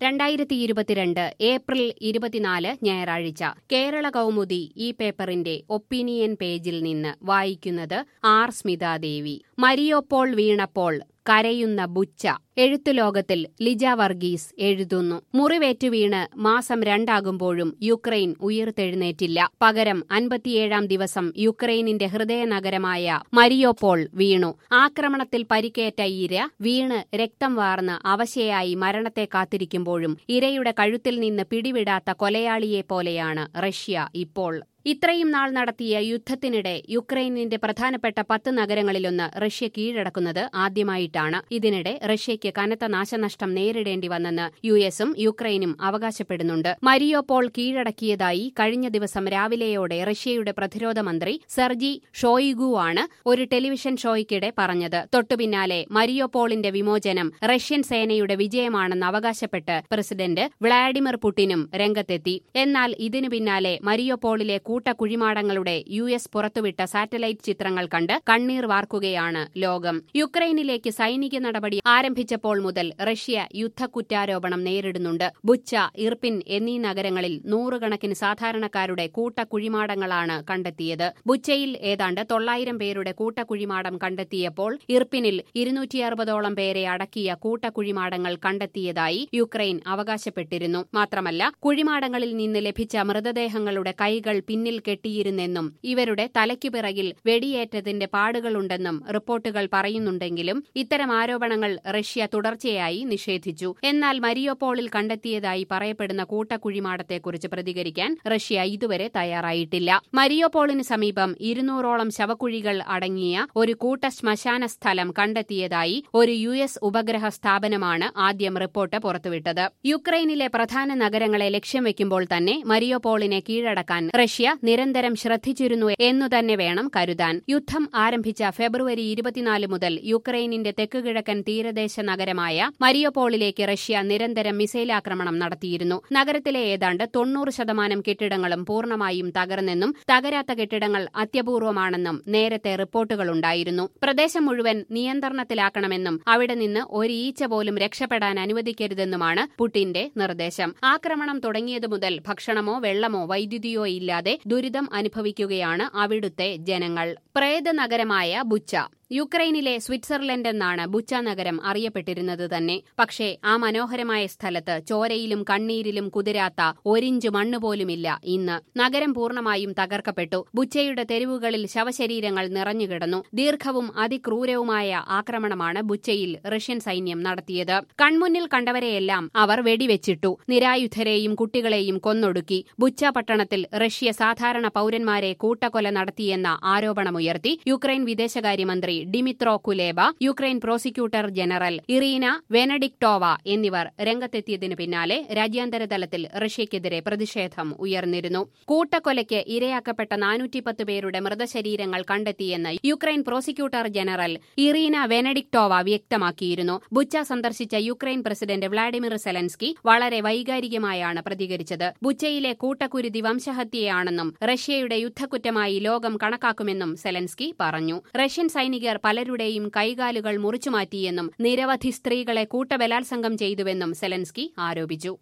രണ്ടായിരത്തി ഇരുപത്തിരണ്ട് ഏപ്രിൽ ഇരുപത്തിനാല് ഞായറാഴ്ച കേരള കൗമുദി ഈ പേപ്പറിന്റെ ഒപ്പീനിയൻ പേജിൽ നിന്ന് വായിക്കുന്നത് ആർ സ്മിതാദേവി മരിയോപ്പോൾ വീണപ്പോൾ കരയുന്ന ബുച്ച എഴുത്തുലോകത്തിൽ ലിജ വർഗീസ് എഴുതുന്നു മുറിവേറ്റു വീണ് മാസം രണ്ടാകുമ്പോഴും യുക്രൈൻ ഉയർത്തെഴുന്നേറ്റില്ല പകരം അൻപത്തിയേഴാം ദിവസം യുക്രൈനിന്റെ ഹൃദയനഗരമായ മരിയോപ്പോൾ വീണു ആക്രമണത്തിൽ പരിക്കേറ്റ ഇര വീണ് രക്തം വാർന്ന് അവശയായി മരണത്തെ കാത്തിരിക്കുമ്പോഴും ഇരയുടെ കഴുത്തിൽ നിന്ന് പിടിവിടാത്ത കൊലയാളിയെ പോലെയാണ് റഷ്യ ഇപ്പോൾ ഇത്രയും നാൾ നടത്തിയ യുദ്ധത്തിനിടെ യുക്രൈനിന്റെ പ്രധാനപ്പെട്ട പത്ത് നഗരങ്ങളിലൊന്ന് റഷ്യ കീഴടക്കുന്നത് ആദ്യമായിട്ടാണ് ഇതിനിടെ റഷ്യയ്ക്ക് കനത്ത നാശനഷ്ടം നേരിടേണ്ടി വന്നെന്ന് യു എസും യുക്രൈനും അവകാശപ്പെടുന്നുണ്ട് മരിയോപോൾ കീഴടക്കിയതായി കഴിഞ്ഞ ദിവസം രാവിലെയോടെ റഷ്യയുടെ പ്രതിരോധ മന്ത്രി സെർജി ഷോയിഗു ആണ് ഒരു ടെലിവിഷൻ ഷോയ്ക്കിടെ പറഞ്ഞത് തൊട്ടുപിന്നാലെ മരിയോപോളിന്റെ വിമോചനം റഷ്യൻ സേനയുടെ വിജയമാണെന്ന് അവകാശപ്പെട്ട് പ്രസിഡന്റ് വ്ളാഡിമിർ പുടിനും രംഗത്തെത്തി എന്നാൽ ഇതിനു പിന്നാലെ മരിയോപോളിലെ കൂട്ടക്കുഴിമാടങ്ങളുടെ യു എസ് പുറത്തുവിട്ട സാറ്റലൈറ്റ് ചിത്രങ്ങൾ കണ്ട് കണ്ണീർ വാർക്കുകയാണ് ലോകം യുക്രൈനിലേക്ക് സൈനിക നടപടി ആരംഭിച്ചപ്പോൾ മുതൽ റഷ്യ യുദ്ധക്കുറ്റാരോപണം നേരിടുന്നുണ്ട് ബുച്ച ഇർപിൻ എന്നീ നഗരങ്ങളിൽ നൂറുകണക്കിന് സാധാരണക്കാരുടെ കൂട്ടക്കുഴിമാടങ്ങളാണ് കണ്ടെത്തിയത് ബുച്ചയിൽ ഏതാണ്ട് തൊള്ളായിരം പേരുടെ കൂട്ടക്കുഴിമാടം കണ്ടെത്തിയപ്പോൾ ഇർപിനിൽ ഇരുന്നൂറ്റി അറുപതോളം പേരെ അടക്കിയ കൂട്ടക്കുഴിമാടങ്ങൾ കണ്ടെത്തിയതായി യുക്രൈൻ അവകാശപ്പെട്ടിരുന്നു മാത്രമല്ല കുഴിമാടങ്ങളിൽ നിന്ന് ലഭിച്ച മൃതദേഹങ്ങളുടെ കൈകൾ പിന്നിൽ കെട്ടിയിരുന്നെന്നും ഇവരുടെ തലയ്ക്കു പിറകിൽ വെടിയേറ്റതിന്റെ പാടുകളുണ്ടെന്നും റിപ്പോർട്ടുകൾ പറയുന്നുണ്ടെങ്കിലും ഇത്തരം ആരോപണങ്ങൾ റഷ്യ തുടർച്ചയായി നിഷേധിച്ചു എന്നാൽ മരിയോപോളിൽ കണ്ടെത്തിയതായി പറയപ്പെടുന്ന കൂട്ടക്കുഴിമാടത്തെക്കുറിച്ച് പ്രതികരിക്കാൻ റഷ്യ ഇതുവരെ തയ്യാറായിട്ടില്ല മരിയോപോളിന് സമീപം ഇരുന്നൂറോളം ശവക്കുഴികൾ അടങ്ങിയ ഒരു കൂട്ട ശ്മശാന സ്ഥലം കണ്ടെത്തിയതായി ഒരു യു എസ് ഉപഗ്രഹ സ്ഥാപനമാണ് ആദ്യം റിപ്പോർട്ട് പുറത്തുവിട്ടത് യുക്രൈനിലെ പ്രധാന നഗരങ്ങളെ ലക്ഷ്യം വെക്കുമ്പോൾ തന്നെ മരിയോപോളിനെ കീഴടക്കാൻ റഷ്യ നിരന്തരം ശ്രദ്ധിച്ചിരുന്നു എന്നു തന്നെ വേണം കരുതാൻ യുദ്ധം ആരംഭിച്ച ഫെബ്രുവരി ഇരുപത്തിനാല് മുതൽ യുക്രൈനിന്റെ തെക്കുകിഴക്കൻ തീരദേശ നഗരമായ മരിയോപോളിലേക്ക് റഷ്യ നിരന്തരം മിസൈൽ ആക്രമണം നടത്തിയിരുന്നു നഗരത്തിലെ ഏതാണ്ട് തൊണ്ണൂറ് ശതമാനം കെട്ടിടങ്ങളും പൂർണ്ണമായും തകർന്നെന്നും തകരാത്ത കെട്ടിടങ്ങൾ അത്യപൂർവമാണെന്നും നേരത്തെ റിപ്പോർട്ടുകളുണ്ടായിരുന്നു പ്രദേശം മുഴുവൻ നിയന്ത്രണത്തിലാക്കണമെന്നും അവിടെ നിന്ന് ഒരു ഈച്ച പോലും രക്ഷപ്പെടാൻ അനുവദിക്കരുതെന്നുമാണ് പുടിന്റെ നിർദ്ദേശം ആക്രമണം തുടങ്ങിയതു മുതൽ ഭക്ഷണമോ വെള്ളമോ വൈദ്യുതിയോ ഇല്ലാതെ ദുരിതം അനുഭവിക്കുകയാണ് അവിടുത്തെ ജനങ്ങൾ പ്രേത നഗരമായ ബുച്ച യുക്രൈനിലെ സ്വിറ്റ്സർലൻഡ് എന്നാണ് ബുച്ച നഗരം അറിയപ്പെട്ടിരുന്നത് തന്നെ പക്ഷേ ആ മനോഹരമായ സ്ഥലത്ത് ചോരയിലും കണ്ണീരിലും കുതിരാത്ത ഒരിഞ്ച് മണ്ണ് പോലുമില്ല ഇന്ന് നഗരം പൂർണ്ണമായും തകർക്കപ്പെട്ടു ബുച്ചയുടെ തെരുവുകളിൽ ശവശരീരങ്ങൾ നിറഞ്ഞുകിടന്നു ദീർഘവും അതിക്രൂരവുമായ ആക്രമണമാണ് ബുച്ചയിൽ റഷ്യൻ സൈന്യം നടത്തിയത് കൺമുന്നിൽ കണ്ടവരെയെല്ലാം അവർ വെടിവെച്ചിട്ടു നിരായുധരെയും കുട്ടികളെയും കൊന്നൊടുക്കി ബുച്ച പട്ടണത്തിൽ റഷ്യ സാധാരണ പൌരന്മാരെ കൂട്ടക്കൊല നടത്തിയെന്ന ആരോപണമുയർത്തി യുക്രൈൻ വിദേശകാര്യമന്ത്രി Dmytro Kuleba Ukraine prosecutor general Iryna Venediktova എന്നിവർ രംഗത്തെത്തിയതിനു പിന്നാലെ രാജ്യാന്തര തലത്തിൽ റഷ്യയ്ക്കെതിരെ പ്രതിഷേധം ഉയർന്നിരുന്നു കൂട്ടക്കൊലയ്ക്ക് ഇരയാക്കപ്പെട്ട നാനൂറ്റിപ്പത്ത് പേരുടെ മൃതശരീരങ്ങൾ കണ്ടെത്തിയെന്ന് Ukraine prosecutor general Iryna Venediktova വ്യക്തമാക്കിയിരുന്നു ബുച്ച സന്ദർശിച്ച യുക്രൈൻ പ്രസിഡന്റ് വ്ളാഡിമിർ സെലൻസ്കി വളരെ വൈകാരികമായാണ് പ്രതികരിച്ചത് ബുച്ചയിലെ കൂട്ടക്കുരുതി വംശഹത്യയാണെന്നും റഷ്യയുടെ യുദ്ധക്കുറ്റമായി ലോകം കണക്കാക്കുമെന്നും സെലൻസ്കി പറഞ്ഞു റഷ്യൻ സൈനികർ പലരുടെയും കൈകാലുകൾ മുറിച്ചുമാറ്റിയെന്നും നിരവധി സ്ത്രീകളെ കൂട്ടബലാത്സംഗം ചെയ്തുവെന്നും സെലൻസ്കി ആരോപിച്ചു